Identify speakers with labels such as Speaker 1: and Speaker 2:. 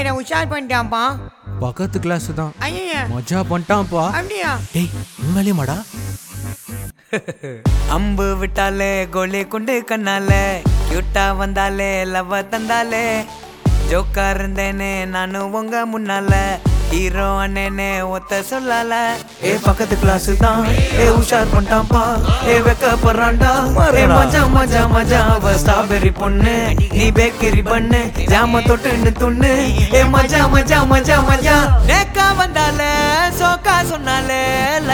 Speaker 1: என்ன உஷார் பண்ணிட்டான்ப்பா
Speaker 2: பக்கத்து கிளாஸ் தான்
Speaker 1: ஐயா
Speaker 2: மஜா பண்ணிட்டான்ப்பா
Speaker 1: அப்படியா
Speaker 2: டேய் உண்மையிலேயேமாடா
Speaker 3: அம்பு விட்டாலே கோலி குண்டு கண்ணாலே கியூட்டா வந்தாலே லவ் தந்தாலே ஜோக்கா இருந்தேனே நானும் உங்க முன்னால ஹீரோ அண்ணனே ஒத்த சொல்லல ஏ பக்கத்து கிளாஸ் தான் ஏ உஷார் பண்ணிட்டான்ப்பா ஏ வெக்க போறான்டா ஏ மஜா மஜா மஜா அவ ஸ்ட்ராபெரி பொண்ணு நீ பேக்கரி பண்ணு ஜாம தொட்டுன்னு துண்ணு ஏ மஜா மஜா மஜா மஜா நேக்கா வந்தாலே சோக்கா சொன்னாலே